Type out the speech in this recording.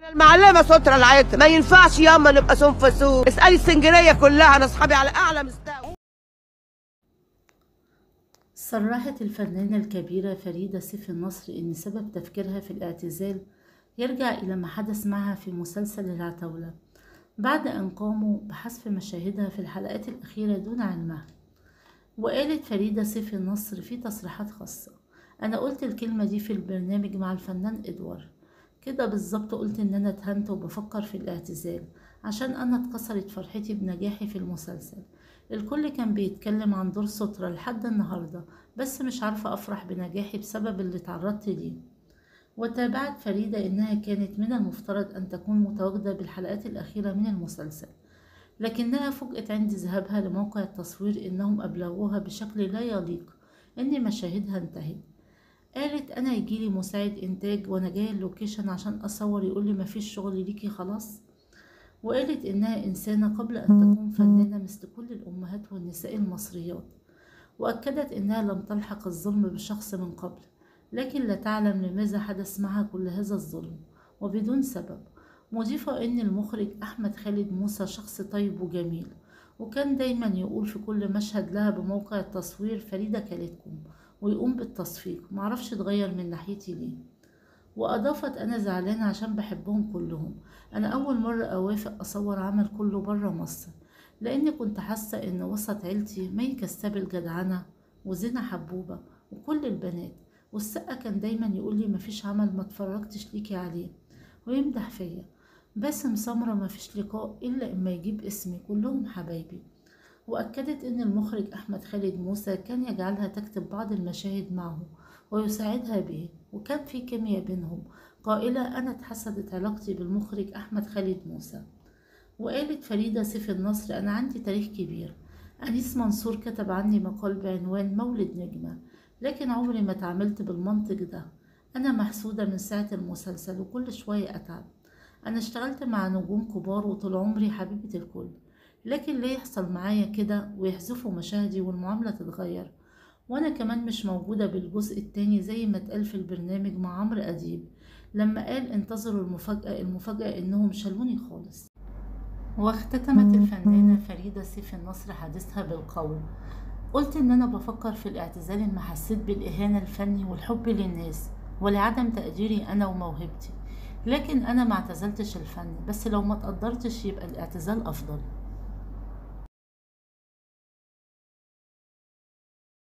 المعلمه سترة العطر ما ينفعش ياما نبقى سون فسوق اسالي السنجريه كلها انا اصحابي على اعلى مستوى صرحت الفنانة الكبيرة فريدة سيف النصر إن سبب تفكيرها في الاعتزال يرجع إلى ما حدث معها في مسلسل العتاولة بعد أن قاموا بحذف مشاهدها في الحلقات الأخيرة دون علمها وقالت فريدة سيف النصر في تصريحات خاصة أنا قلت الكلمة دي في البرنامج مع الفنان إدوار كده بالظبط قلت إن أنا اتهنت وبفكر في الاعتزال عشان أنا اتكسرت فرحتي بنجاحي في المسلسل الكل كان بيتكلم عن دور سترة لحد النهاردة بس مش عارفة أفرح بنجاحي بسبب اللي تعرضت ليه وتابعت فريدة إنها كانت من المفترض أن تكون متواجدة بالحلقات الأخيرة من المسلسل لكنها فوجئت عند ذهابها لموقع التصوير إنهم أبلغوها بشكل لا يليق إن مشاهدها انتهت قالت أنا يجيلي مساعد إنتاج وأنا جاية اللوكيشن عشان أصور يقولي مفيش شغل ليكي خلاص وقالت إنها إنسانة قبل أن تكون فنانة مثل كل الأمهات والنساء المصريات وأكدت إنها لم تلحق الظلم بشخص من قبل لكن لا تعلم لماذا حدث معها كل هذا الظلم وبدون سبب مضيفة إن المخرج أحمد خالد موسى شخص طيب وجميل وكان دايما يقول في كل مشهد لها بموقع التصوير فريدة كالتكم ويقوم بالتصفيق معرفش اتغير من ناحيتي ليه وأضافت أنا زعلانة عشان بحبهم كلهم أنا أول مرة أوافق أصور عمل كله برا مصر لأني كنت حاسة إن وسط عيلتي مي كساب الجدعنة وزينة حبوبة وكل البنات والسقا كان دايما يقولي مفيش عمل ما اتفرجتش ليكي عليه ويمدح فيا باسم سمرة مفيش لقاء إلا إما يجيب اسمي كلهم حبايبي وأكدت إن المخرج أحمد خالد موسى كان يجعلها تكتب بعض المشاهد معه ويساعدها به وكان في كيمياء بينهم قائلة أنا اتحسدت علاقتي بالمخرج أحمد خالد موسى وقالت فريدة سيف النصر أنا عندي تاريخ كبير أنيس منصور كتب عني مقال بعنوان مولد نجمة لكن عمري ما تعاملت بالمنطق ده أنا محسودة من ساعة المسلسل وكل شوية أتعب أنا اشتغلت مع نجوم كبار وطول عمري حبيبة الكل لكن ليه يحصل معايا كده ويحذفوا مشاهدي والمعاملة تتغير وأنا كمان مش موجودة بالجزء التاني زي ما اتقال في البرنامج مع عمرو أديب لما قال انتظروا المفاجأة المفاجأة إنهم شالوني خالص واختتمت الفنانة فريدة سيف النصر حديثها بالقول قلت إن أنا بفكر في الاعتزال إن حسيت بالإهانة الفني والحب للناس ولعدم تقديري أنا وموهبتي لكن أنا ما اعتزلتش الفن بس لو ما تقدرتش يبقى الاعتزال أفضل